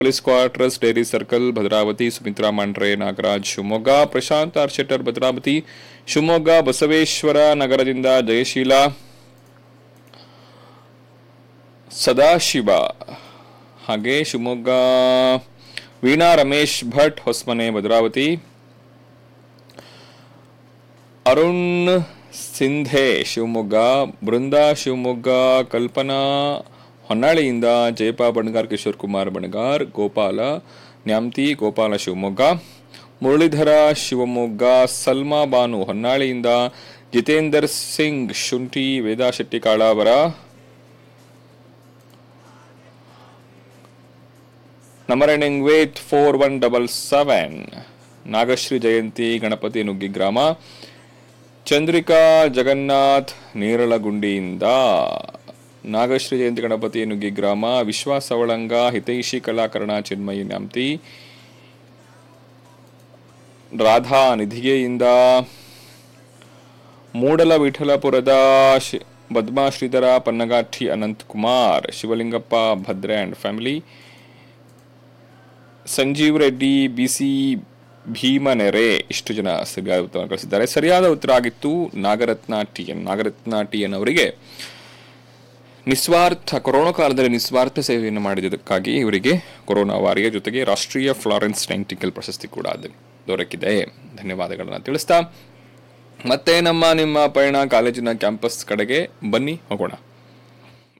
police quarters dairy circle Bhadravathi Sumitra Mandre Nagaraj Shivamogga Prashanth R Shettar Bhadravathi Shivamogga Basaveshwara ನಗರದಿಂದ ಜಯಶೀಲ ಸದಾಶಿವ ಹಾಗೆ ಶಿವಮೊಗ್ಗ ವೀಣಾ ರಮೇಶ್ ಭಟ್ ಹೊಸಮನೆ ಭದ್ರಾವತಿ ಅರುಣ್ ಸಿಂಧೆ ಶಿವಮೊಗ್ಗ ಬೃಂದಾ ಶಿವಮೊಗ್ಗ ಕಲ್ಪನಾ ಹೊನ್ನಾಳಿಯಿಂದ ಜಯಪಾ ಬಣಗಾರ್ ಕಿಶೋರ್ ಕುಮಾರ್ ಬಣಗಾರ್ ಗೋಪಾಲ ನ್ಯಾಮ್ತಿ ಗೋಪಾಲ ಶಿವಮೊಗ್ಗ ಮುರಳೀಧರ ಶಿವಮೊಗ್ಗ ಸಲ್ಮಾ ಬಾನು ಹೊನ್ನಾಳಿಯಿಂದ ಜಿತೇಂದರ್ ಸಿಂಗ್ ಶುಂಠಿ Veda Shetty Kalavara number ending with four one double seven Nagashree Jayanthi Ganapathi Nuggi ಗ್ರಾಮ ಚಂದ್ರಿಕಾ ಜಗನ್ನಾಥ್ ನೇರಳಗುಂಡಿಯಿಂದ ನಾಗಶ್ರೀ ಜಯಂತಿ ಗಣಪತಿ ನುಗ್ಗಿ ಗ್ರಾಮ ವಿಶ್ವಾಸ ಅವಳಂಗ ಹಿತೈಷಿ ಕಲಾಕರಣ ಚಿನ್ಮಯಿ ನ್ಯಾಮ್ತಿ ರಾಧಾ ನಿಧಿಗೆಯಿಂದ ಮೂಡಲ ವಿಠಲಪುರದ ಶಿ- ಪದ್ಮಾ ಶ್ರೀಧರ ಪನ್ನಗಾಠಿ ಅನಂತ್ ಕುಮಾರ್ ಶಿವಲಿಂಗಪ್ಪ ಭದ್ರೆ ಅಂಡ್ ಫ್ಯಾಮಿಲಿ ಸಂಜೀವ್ ರೆಡ್ಡಿ ಬಿಸಿ ಭೀಮನೆರೆ ಇಷ್ಟು ಜನ ಸರಿಯಾದ ಉತ್ತರವನ್ನು ಕಳಿಸಿದ್ದಾರೆ ಸರಿಯಾದ ಉತ್ತರ ಆಗಿತ್ತು Nagaratna T N Nagaratna T N ಅವರಿಗೆ ನಿಸ್ವಾರ್ಥ ಕೊರೋನಾ ಕಾಲದಲ್ಲಿ ನಿಸ್ವಾರ್ಥ ಸೇವೆಯನ್ನು ಮಾಡಿದ್ದಕ್ಕಾಗಿ ಇವರಿಗೆ ಕೊರೋನಾ ವಾರಿಯ ಜೊತೆಗೆ ರಾಷ್ಟ್ರೀಯ ಫ್ಲಾರೆನ್ಸ್ ನೈಂಟಿಕಲ್ ಪ್ರಶಸ್ತಿ ಕೂಡ ಅದು ದೊರಕಿದೆ ಧನ್ಯವಾದಗಳನ್ನು ತಿಳಿಸ್ತಾ ಮತ್ತೆ ನಮ್ಮ ನಿಮ್ಮ ಪಯಣ ಕಾಲೇಜಿನ ಕ್ಯಾಂಪಸ್ ಕಡೆಗೆ ಬನ್ನಿ ಹೋಗೋಣ